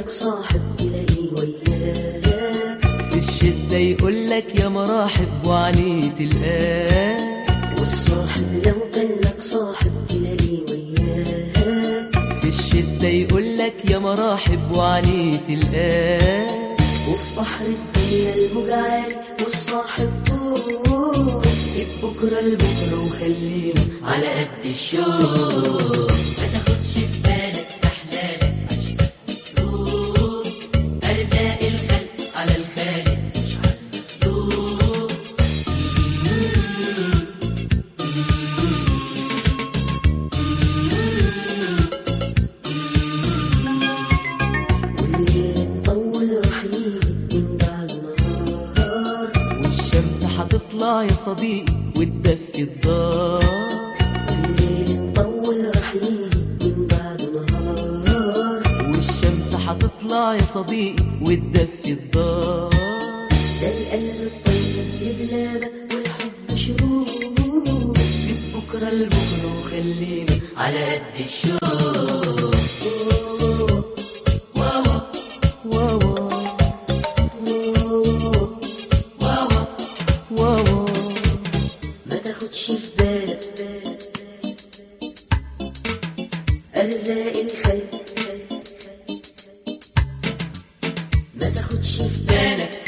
لك صاحب تلاقيه وياك في الشدة يقول لك يا مراحب وعليه تلقاه والصاحب لو كان لك صاحب تلاقيه وياك في الشدة يقول لك يا مراحب وعليه تلقاه وفي بحر الدنيا الموج عالي والصاحب طول سيب بكرة لبكرة وخلينا على قد الشوق ما تاخدش في بالك احلالك عشقك مكتوب ارزاق الخلق على الخالق مش على المخلوق والليل مطول راح يجي من بعد نهار والشمس هتطلع يا صديقي وتدفي الدار والليل مطول راح يجي من بعد نهار والشمس هتطلع يا صديقي وتدفي الدار ده القلب الطيب لبلادة والحب شروق سيب بكرة لبكرة وخلينا على قد الشوق واوا واوا ما تاخدش في بالك أرزاق الخلق ما تاخدش في بالك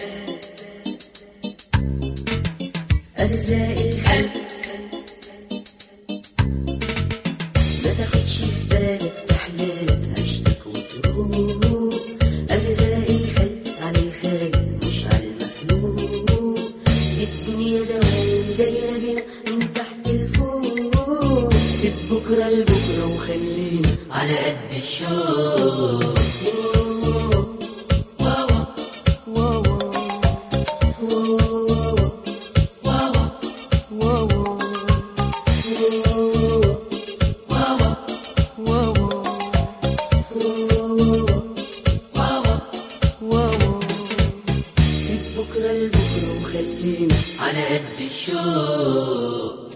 أرزاق الخلق ما تاخدش في بالك تحلالك عشتك وتروح أرزاق الخلق على الخالق مش على المخلوق الدنيا دوام دايرة بينا من تحت لفوق سيب بكرة لبكرة وخلينا على قد الشوق واوا واوا واوا واوا واوا سيب بكرة لبكرة وخلينا على قد الشوق